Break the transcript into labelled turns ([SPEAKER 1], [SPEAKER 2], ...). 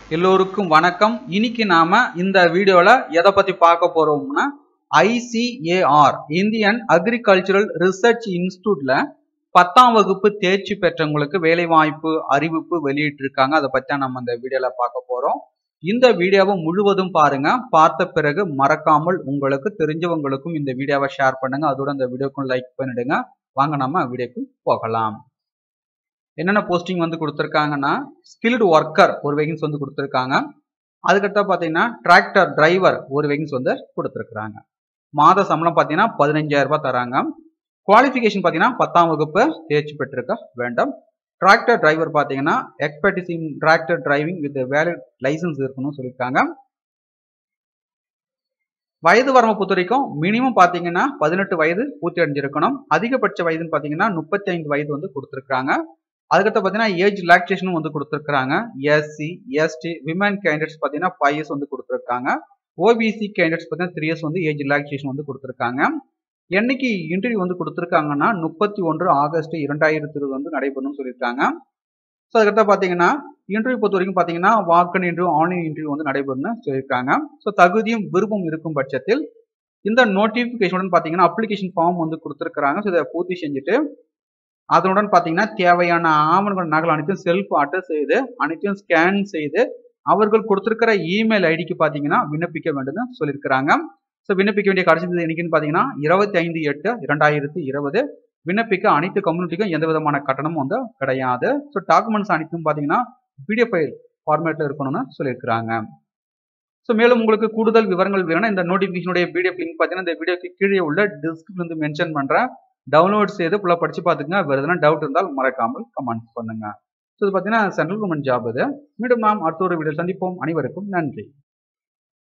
[SPEAKER 1] எல்லோருக்கும் வணக்கம் இன்னைக்கு நாம இந்த வீடியோல எதை பத்தி பார்க்க போறோம்னா ஐசிஏஆர் இந்தியன் அக்ரிகல்ச்சரல் ரிசர்ச் இன்ஸ்டியூட்ல பத்தாம் வகுப்பு தேர்ச்சி பெற்றவங்களுக்கு வேலைவாய்ப்பு அறிவிப்பு வெளியிட்டிருக்காங்க அதை பத்தி தான் நம்ம இந்த வீடியோல பார்க்க போறோம் இந்த வீடியோவை முழுவதும் பாருங்க பார்த்த பிறகு மறக்காமல் உங்களுக்கு தெரிஞ்சவங்களுக்கும் இந்த வீடியோவை ஷேர் பண்ணுங்க அதோட இந்த வீடியோக்கும் லைக் பண்ணிடுங்க வாங்க நம்ம வீடியோக்கு போகலாம் என்னென்ன போஸ்டிங் வந்து கொடுத்துருக்காங்கன்னா ஸ்கில்டு ஒர்க்கர் ஒரு வேகன்ஸ் வந்து கொடுத்துருக்காங்க அதுக்கடுத்த பார்த்தீங்கன்னா டிராக்டர் டிரைவர் ஒரு வேகன்ஸ் வந்து கொடுத்துருக்குறாங்க மாத சம்பளம் பார்த்தீங்கன்னா பதினஞ்சாயிரம் ரூபாய் தராங்க குவாலிஃபிகேஷன் பார்த்தீங்கன்னா பத்தாம் வகுப்பு தேர்ச்சி பெற்றிருக்க வேண்டும் டிராக்டர் டிரைவர் பார்த்தீங்கன்னா expertise in tractor driving with valid license இருக்கணும்னு சொல்லியிருக்காங்க வயது வரம்பை பொறுத்த வரைக்கும் மினிமம் பார்த்தீங்கன்னா பதினெட்டு வயது பூர்த்தி அடைஞ்சிருக்கணும் அதிகபட்ச வயதுன்னு பார்த்தீங்கன்னா முப்பத்தி ஐந்து வயது வந்து கொடுத்துருக்காங்க அதுக்கடுத்து பார்த்தீங்கன்னா ஏஜ் ரிலாக்ஸேஷனும் வந்து கொடுத்துருக்காங்க எஸ்சி எஸ்டி விமன் கேண்டிடேட்ஸ் பார்த்தீங்கன்னா ஃபைவ் இயர்ஸ் வந்து கொடுத்துருக்காங்க ஓபிசி கேண்டிடேட்ஸ் பார்த்தீங்கன்னா த்ரீ இயர்ஸ் வந்து ஏஜ் ரிலாக்ஸேஷன் வந்து கொடுத்துருக்காங்க என்னைக்கு இன்டர்வியூ வந்து கொடுத்துருக்காங்கன்னா முப்பத்தி ஒன்று ஆகஸ்ட் இரண்டாயிரத்தி இருபது வந்து நடைபெறும்னு சொல்லியிருக்காங்க ஸோ அதுக்கடுத்து பார்த்தீங்கன்னா இன்டர்வியூ பொறுத்த வரைக்கும் பார்த்தீங்கன்னா வாக்கன் இன்டர்வியூ ஆன்லைன் இன்டர்வியூ வந்து நடைபெறும்னு சொல்லியிருக்காங்க ஸோ தகுதியும் விருப்பம் இருக்கும் பட்சத்தில் இந்த நோட்டிஃபிகேஷனுடன் பார்த்தீங்கன்னா அப்ளிகேஷன் ஃபார்ம் வந்து கொடுத்துருக்காங்க ஸோ இதை பூர்த்தி செஞ்சுட்டு அதனுடன் பார்த்தீங்கன்னா தேவையான ஆவணங்கள் நகல் அனைத்தையும் செல்ஃப் அட்டஸ்ட் செய்து அனைத்தையும் ஸ்கேன் செய்து அவர்கள் கொடுத்துருக்கிற இமெயில் ஐடிக்கு பார்த்தீங்கன்னா விண்ணப்பிக்க வேண்டும்னு சொல்லியிருக்கிறாங்க ஸோ விண்ணப்பிக்க வேண்டிய கடைசி தேதி என்னைக்குன்னு பார்த்தீங்கன்னா இருபத்தி ஐந்து எட்டு இரண்டாயிரத்தி இருபது விண்ணப்பிக்க அனைத்து கம்யூனிட்டிக்கும் எந்த விதமான கட்டணமும் வந்து கிடையாது ஸோ டாக்குமெண்ட்ஸ் அனைத்தும் பார்த்தீங்கன்னா பிடிஎஃப் ஃபைல் ஃபார்மேட்டில் இருக்கணும்னு சொல்லியிருக்கிறாங்க ஸோ மேலும் உங்களுக்கு கூடுதல் விவரங்கள் வேணும்னா இந்த நோட்டிஃபிகேஷனுடைய பிடிஎஃப் லிங்க் பார்த்தீங்கன்னா இந்த வீடியோக்கு கீழே உள்ள டிஸ்கிரிப்ஷன் வந்து மென்ஷன் பண்ணுறேன் டவுன்லோட் செய்து ஃபுல்லாக படிச்சு பார்த்துங்க வேறு எதனா டவுட் இருந்தால் மறக்காமல் கமெண்ட் பண்ணுங்க ஸோ இது பார்த்தீங்கன்னா சென்ட்ரல் கவர்மெண்ட் ஜாப் இது மீண்டும் நாம் அடுத்த ஒரு வீடியோ சந்திப்போம் அனைவருக்கும் நன்றி